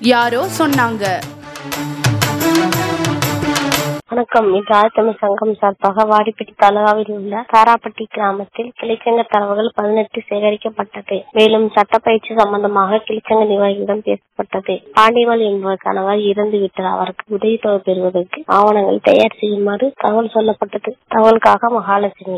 யாரோ சொன்னாங்க வணக்கம் இது ஆழ்த்தமிழ் சங்கம் சார்பாக வாடிப்பட்டி தாலுகாவில் உள்ள தாராப்பட்டி கிராமத்தில் கிளைச்சங்க தரவுகள் பதினெட்டு சேகரிக்கப்பட்டது மேலும் சட்டப்பயிற்சி சம்பந்தமாக கிளைச்சங்க நிர்வாகிகளிடம் பேசப்பட்டது பாண்டியவாள் என்பவர் கணவர் இறந்து விட்டார் அவருக்கு உதவித்தொகை பெறுவதற்கு ஆவணங்கள் தயார் செய்யுமாறு தகவல் சொல்லப்பட்டது தகவலுக்காக மகாலட்சுமி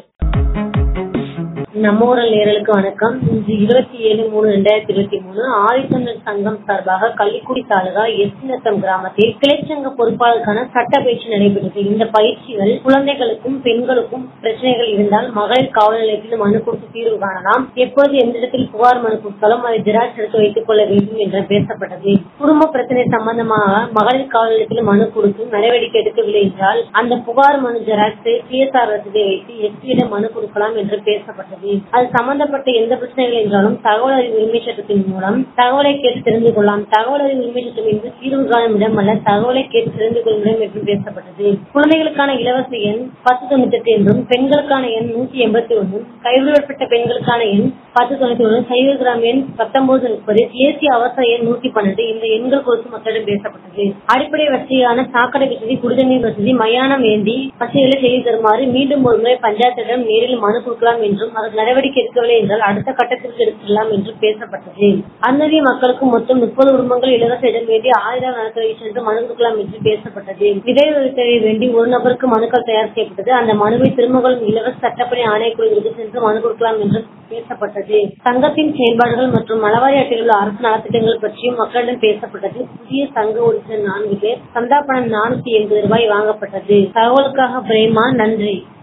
நம்ம ஊரல் நேரலுக்கு வணக்கம் இன்று இருபத்தி ஏழு மூணு ரெண்டாயிரத்தி இருபத்தி மூணு ஆதித்தமிழ் சங்கம் சார்பாக கள்ளிக்குடி தாலுகா எஸ்நத்தம் கிராமத்தில் கிளைச்சங்க பொறுப்பாளருக்கான சட்ட பயிற்சி நடைபெற்றது இந்த பயிற்சிகள் குழந்தைகளுக்கும் பெண்களுக்கும் பிரச்சனைகள் இருந்தால் மகளிர் காவல் நிலையத்தில் மனு கொடுத்து தீர்வு காணலாம் எப்போது எந்த இடத்தில் புகார் மனு கொடுத்தாலும் அதை ஜெராக்ஸ் எடுத்து வைத்துக் கொள்ள வேண்டும் என்று பேசப்பட்டது குடும்ப பிரச்சனை சம்பந்தமாக மகளிர் காவல் நிலையத்தில் மனு கொடுத்து நடவடிக்கை எடுக்கவில்லை என்றால் அந்த புகார் மனு ஜெராக்ஸை சிஎஸ்ஆர் ரசீதை வைத்து எஸ்பியிடம் மனு கொடுக்கலாம் என்று பேசப்பட்டது அது சம்பந்தப்பட்ட எந்த பிரச்சனைகள் என்றாலும் தகவல் அறிவு உரிமை சட்டத்தின் மூலம் தகவலை கேட்டு தெரிந்து கொள்ளலாம் தகவல் அறிவு உரிமை சட்டம் என்பது தீர்வு காணும் இடம் அல்ல தகவலை கேட்டு தெரிந்து கொள்ளும் இடம் என்றும் பேசப்பட்டது குழந்தைகளுக்கான இலவச எண் பத்து தொண்ணூத்தி எட்டு என்றும் பெண்களுக்கான எண் நூத்தி எண்பத்தி ஒன்றும் கைவிடப்பட்ட பெண்களுக்கான எண் பத்து தொண்ணூத்தி ஒன்று சைவ கிராம் எண் பத்தொன்பது முப்பது தேசிய அவசர எண் நூத்தி பன்னெண்டு இந்த எண்கள் குறித்து மக்களிடம் பேசப்பட்டது அடிப்படை வசதியான சாக்கடை வசதி குடிநீர் வசதி மயானம் ஏந்தி வசதிகளை செய்து தருமாறு மீண்டும் ஒருமுறை பஞ்சாயத்திடம் நேரில் மனு கொடுக்கலாம் என்றும் அதற்கு நடவடிக்கை எடுக்கவில்லை என்றால் அடுத்த கட்டத்திற்கு எடுத்துடலாம் என்றும் பேசப்பட்டது அந்தரிய மக்களுக்கு மொத்தம் முப்பது குடும்பங்கள் இலவச இடம் வேண்டி ஆயிரம் நலத்துறையை சென்று மனு கொடுக்கலாம் என்று பேசப்பட்டது விதை உதவித்தொகை வேண்டி ஒரு நபருக்கு மனுக்கள் தயார் செய்யப்பட்டது அந்த மனுவை திருமகளும் இலவச சட்டப்பணி ஆணையக்குழுவிற்கு சென்று மனு கொடுக்கலாம் என்று பேசப்பட்டது சங்கத்தின் செயல்பாடுகள் மற்றும் மலவாரியாட்டில் உள்ள அரசு நலத்திட்டங்கள் பற்றியும் மக்களிடம் பேசப்பட்டது புதிய சங்க உறுப்பினர் நான்கு பேர் சந்தா பணம் நானூத்தி எண்பது ரூபாய் வாங்கப்பட்டது தகவலுக்காக பிரேமா நன்றி